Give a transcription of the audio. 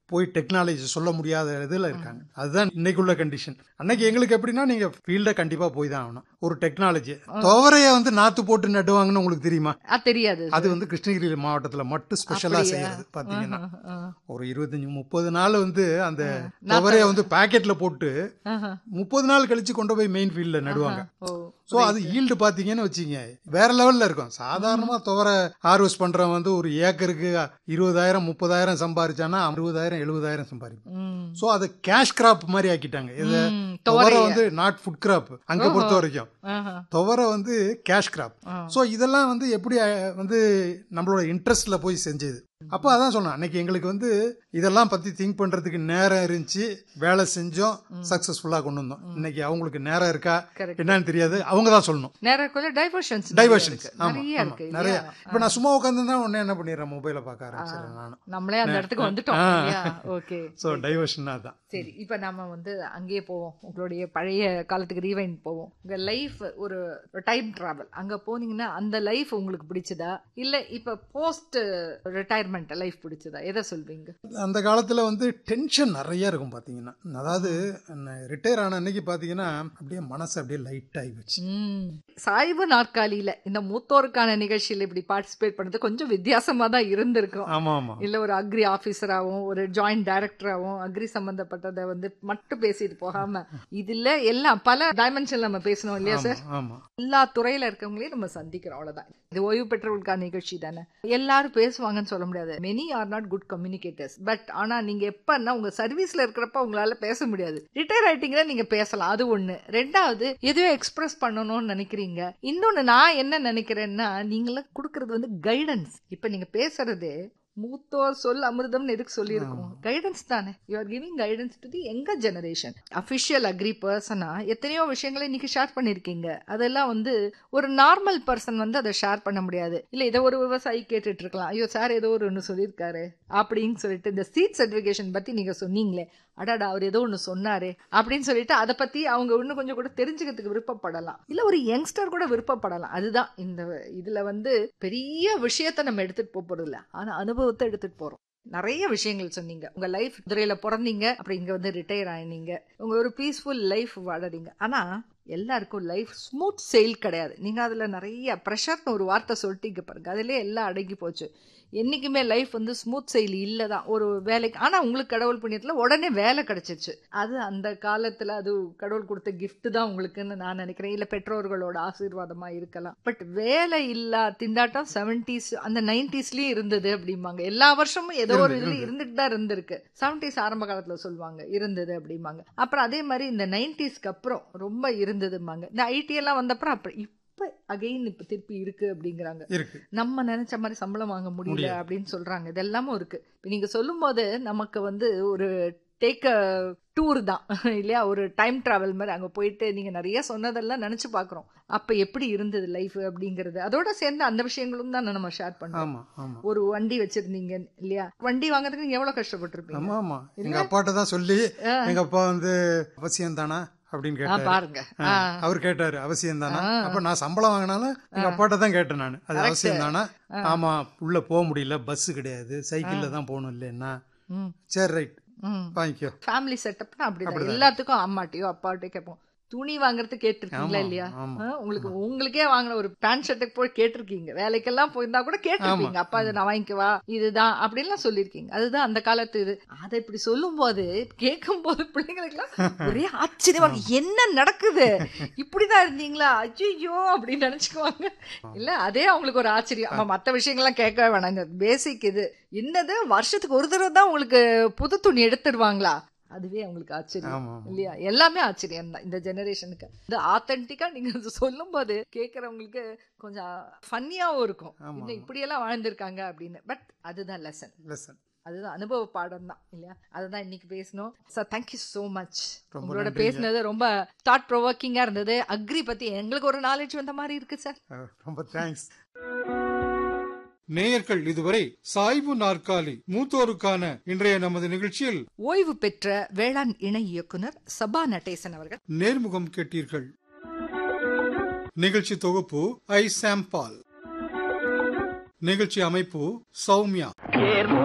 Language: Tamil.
போய் டெக்னாலஜி சொல்ல முடியாத இதுல இருக்காங்க அதுதான் இன்னைக்குள்ள கண்டிஷன் அன்னைக்கு எங்களுக்கு எப்படின்னா நீங்க ஃபீல்ட கண்டிப்பா போய் தான் ஆகணும் ஒரு டெக்னாலஜி துவரைய வந்து நாத்து போட்டு நடுவாங்கன்னு உங்களுக்கு தெரியுமா அது தெரியாது அது வந்து கிருஷ்ணகிரி மாவட்டத்துல மட்டும் ஸ்பெஷலா அப்படியா? செய்யறது பாத்தீங்கன்னா ஆஹா, ஆஹா. ஒரு இருபத்தஞ்சு முப்பது நாள் வந்து அந்த துவரைய வந்து பாக்கெட்ல போட்டு ஆஹா. முப்பது நாள் கழிச்சு கொண்டு போய் மெயின் ஃபீல்ட்ல நடுவாங்க ஓ சோ அது ஈல்டு பாத்தீங்கன்னு வச்சீங்க வேற லெவல்ல இருக்கும் சாதாரணமா துவர ஹார்வெஸ்ட் பண்றவன் வந்து ஒரு ஏக்கருக்கு இருபதாயிரம் முப்பதாயிரம் சம்பாரிச்சானா அறுபதாயிரம் எழுபதாயிரம் சம்பாதிக்கும் ம். சோ அது கேஷ் கிராப் மாதிரி ஆக்கிட்டாங்க இது ம், துவர துவரைய. வந்து நாட் ஃபுட் கிராப் அங்க பொறுத்த வரைக்கும் ஆஹா. துவர வந்து கேஷ் கிராப் ஆ. சோ இதெல்லாம் வந்து எப்படி அஹ், வந்து நம்மளோட இன்ட்ரெஸ்ட்ல போய் செஞ்சது அப்போ அதான் சொன்னேன் அன்னைக்கு எங்களுக்கு வந்து இதெல்லாம் பத்தி திங்க் பண்றதுக்கு நேரம் இருந்துச்சு வேலை செஞ்சோம் சக்சஸ்ஃபுல்லா கொண்டு வந்தோம் இன்னைக்கு அவங்களுக்கு நேரம் இருக்கா Correct. என்னன்னு தெரியாது அவங்க தான் சொல்லணும் நிறைய கொஞ்சம் டைவர்ஷன்ஸ் டைவர்ஷன்ஸ் ஆமா நிறைய ஆமா இருக்கு நிறைய இல்லையா? இப்ப நான் சும்மா உட்காந்துருந்தா உடனே என்ன பண்ணிடுறேன் மொபைல பார்க்க ஆரம்பிச்சிடுறேன் நானும் நம்மளே அந்த இடத்துக்கு வந்துட்டோம் ஆ. இல்லையா ஓகே ஸோ டைவர்ஷன் அதான் சரி இப்ப நம்ம வந்து அங்கேயே போவோம் உங்களுடைய பழைய காலத்துக்கு ரீவைண்ட் போவோம் உங்க லைஃப் ஒரு டைம் டிராவல் அங்க போனீங்கன்னா அந்த லைஃப் உங்களுக்கு பிடிச்சதா இல்ல இப்ப போஸ்ட் ரிட்டையர்மெண்ட் லைஃப் பிடிச்சதா எதை சொல்வீங்க அந்த காலத்துல வந்து டென்ஷன் நிறைய இருக்கும் பாத்தீங்கன்னா அதாவது ரிட்டையர் ஆன அன்னைக்கு பாத்தீங்கன்னா அப்படியே மனசு அப்படியே லைட் ஆகி வச்சு ம். சாய்வு நாற்காலியில இந்த மூத்தோருக்கான நிகழ்ச்சியில இப்படி பார்ட்டிசிபேட் பண்ணது கொஞ்சம் வித்தியாசமா தான் இருந்திருக்கும் ஆமா ஆமா இல்ல ஒரு அக்ரி ஆபீசராவும் ஒரு ஜாயிண்ட் டைரக்டராவும் அக்ரி சம்பந்தப்பட்டதை வந்து மட்டும் பேசிட்டு போகாம இதுல எல்லாம் பல டைமென்ஷன் நம்ம பேசணும் இல்லையா சார் ஆமா, ஆமா எல்லா துறையில இருக்கவங்களையும் நம்ம சந்திக்கிறோம் அவ்வளவுதான் இது ஓய்வு பெற்றவர்களுக்கான நிகழ்ச்சி தானே எல்லாரும் பேசுவாங்கன்னு சொல்ல முடியாது many are not good communicators but ஆனா நீங்க எப்பன்னா உங்க சர்வீஸ்ல இருக்கிறப்ப உங்களால பேச முடியாது ரிட்டையர் ஆயிட்டீங்கன்னா நீங்க பேசலாம் அது ஒண்ணு ரெண்டாவது எதுவும் எக்ஸ்பிரஸ் பண்ணணும்னு நினைக்கிறீங்க இன்னொன்னு நான் என்ன நினைக்கிறேன்னா நீங்களாம் கொடுக்கறது வந்து கைடன்ஸ் இப்ப நீங்க பேசுறதே மூத்தோர் சொல் அமிர்தம்னு எதுக்கு சொல்லியிருக்கோம் கைடன்ஸ் தானே you are giving guidance to the எங்க ஜெனரேஷன் அஃபிஷியல் அக்ரி பர்சனா எத்தனையோ விஷயங்களை இன்னைக்கு ஷேர் பண்ணிருக்கீங்க அதெல்லாம் வந்து ஒரு நார்மல் பர்சன் வந்து அதை ஷேர் பண்ண முடியாது இல்ல இதை ஒரு விவசாயி கேட்டுட்டு இருக்கலாம் ஐயோ சார் ஏதோ ஒரு ஒன்று சொல்லியிருக்காரு அப்படின்னு சொல்லிட்டு இந்த சீட் சர்டிபிகேஷன் பத்தி நீங்க சொன்னீங்களே அடாடா அவர் ஏதோ ஒன்று சொன்னாரு அப்படின்னு சொல்லிட்டு அதை பத்தி அவங்க இன்னும் கொஞ்சம் கூட தெரிஞ்சுக்கிறதுக்கு விருப்பப்படலாம் இல்ல ஒரு யங்ஸ்டர் கூட விருப்பப்படலாம் அதுதான் இந்த இதுல வந்து பெரிய விஷயத்த நம்ம எடுத்துட்டு போக போறது இல்ல ஆனா அனுபவத்தை எடுத்துட்டு போறோம் நிறைய விஷயங்கள் சொன்னீங்க உங்க லைஃப் துறையில பிறந்தீங்க அப்புறம் இங்க வந்து ரிட்டையர் ஆயினீங்க உங்க ஒரு பீஸ்ஃபுல் லைஃப் வாழறீங்க ஆனா எல்லாருக்கும் லைஃப் ஸ்மூத் செயல் கிடையாது நீங்க அதுல நிறைய ப்ரெஷர்னு ஒரு வார்த்தை சொல்லிட்டீங்க பாருங்க அதுலயே எல்லாம் அடங்கி போச்சு என்னைக்குமே லைஃப் வந்து ஸ்மூத் செயல் இல்லதான் ஒரு வேலைக்கு ஆனா உங்களுக்கு கடவுள் புண்ணியத்துல உடனே வேலை கிடைச்சிச்சு அது அந்த காலத்துல அது கடவுள் கொடுத்த gift தான் உங்களுக்குன்னு நான் நினைக்கிறேன் இல்ல பெற்றோர்களோட ஆசீர்வாதமா இருக்கலாம் பட் வேலை இல்லா திண்டாட்டம் செவன்டிஸ் அந்த நைன்டிஸ்லயும் இருந்தது அப்படிம்பாங்க எல்லா வருஷமும் ஏதோ ஒரு இதுல இருந்துட்டு தான் இருந்திருக்கு செவன்டிஸ் ஆரம்ப காலத்துல சொல்லுவாங்க இருந்தது அப்படிம்பாங்க அப்புறம் அதே மாதிரி இந்த நைன்டிஸ்க்கு அப்புறம் ரொம்ப இருந்ததும்பாங்க இந்த ஐடி எல்லாம் வந்தப்புறம் அப்புறம் இப்ப அகைன் இப்ப திருப்பி இருக்கு அப்படிங்கிறாங்க இருக்கு நம்ம நினைச்ச மாதிரி சம்பளம் வாங்க முடியல முடியாது. அப்படின்னு சொல்றாங்க இதெல்லாமும் இருக்கு இப்ப நீங்க சொல்லும் போது நமக்கு வந்து ஒரு டேக் டூர் தான் இல்லையா ஒரு டைம் டிராவல் மாதிரி அங்க போயிட்டு நீங்க நிறைய சொன்னதெல்லாம் நினைச்சு பாக்குறோம் அப்ப எப்படி இருந்தது லைஃப் அப்படிங்கறது அதோட சேர்ந்து அந்த விஷயங்களும் தான் நம்ம ஷேர் பண்றோம் ஆமா ஆமா ஒரு வண்டி வச்சிருந்தீங்க இல்லையா வண்டி வாங்குறதுக்கு நீங்க எவ்வளவு கஷ்டப்பட்டிருப்பீங்க ஆமா ஆமா எங்க அப்பாட்ட தான் சொல்லி எங்க அப்பா வந்து அவசியம் தானா அப்படின்னு ஆ, கேட்டாரு பாருங்க ஆ, அவர் கேட்டாரு அவசியம் தானா அப்ப நான் சம்பளம் வாங்கினாலும் எங்க அப்பாட்ட தான் கேட்டேன் நான் அது அவசியம் தானா ஆமா உள்ள போக முடியல பஸ் கிடையாது சைக்கிள்ல தான் போகணும் இல்லைன்னா ம், சரி ரைட் ம். வாங்கிக்கோ ஃபேமிலி செட்டப்னா அப்படிதான் எல்லாத்துக்கும் அம்மாட்டையோ அப்பாட்டையோ கேட்போம் துணி வாங்குறது கேட்டிருக்கீங்களா ஆமா, இல்லையா ஆமா. ஆ, உங்களுக்கு உங்களுக்கே வாங்கின ஒரு பேண்ட் ஷர்ட்டுக்கு போய் கேட்டிருக்கீங்க வேலைக்கெல்லாம் போயிருந்தா கூட கேட்டிருக்கீங்க அப்பா இதை நான் வாங்கிக்கவா இதுதான் அப்படின்லாம் சொல்லியிருக்கீங்க அதுதான் அந்த காலத்து இது அதை இப்படி சொல்லும் போது கேட்கும் போது பிள்ளைங்களுக்குலாம் ஒரே ஆச்சரியமா இருக்கு. என்ன நடக்குது இப்படிதான் இருந்தீங்களா ஐயோ அப்படின்னு நினைச்சுக்குவாங்க இல்ல அதே அவங்களுக்கு ஒரு ஆச்சரியம் ஆமா மத்த விஷயங்கள்லாம் கேட்கவே வேணாங்க பேசிக் இது என்னது வருஷத்துக்கு ஒரு தடவை தான் உங்களுக்கு புது துணி எடுத்துடுவாங்களா அதுவே அவங்களுக்கு ஆச்சரியம் ஆமா ஆமா இல்லையா எல்லாமே ஆச்சரியம் தான் இந்த ஜெனரேஷனுக்கு இந்த ஆத்தென்டிக்கா நீங்க அது சொல்லும் போது கேட்கறவங்களுக்கு கொஞ்சம் ஃபன்னியாவும் இருக்கும் ஆமா. இன்னும் இப்படியெல்லாம் வாழ்ந்திருக்காங்க அப்படின்னு பட் அதுதான் லெசன் லெசன் அதுதான் அனுபவ பாடம் தான் இல்லையா அதுதான் இன்னைக்கு பேசணும் சார் தேங்க்யூ ஸோ மச் ரொம்ப உங்களோட நன்றிங்க. பேசினது ரொம்ப தாட் ப்ரொவோக்கிங்கா இருந்தது அக்ரி பத்தி எங்களுக்கு ஒரு நாலேஜ் வந்த மாதிரி இருக்கு சார் ரொம்ப தேங்க்ஸ் நேயர்கள் இதுவரை சாய்வு நாற்காலி மூத்தோருக்கான இன்றைய நமது நிகழ்ச்சியில் ஓய்வு பெற்ற வேளாண் இணை இயக்குனர் சபா நடேசன் அவர்கள் நேர்முகம் கேட்டீர்கள் நிகழ்ச்சி தொகுப்பு ஐ சாம் பால் நிகழ்ச்சி அமைப்பு சௌமியா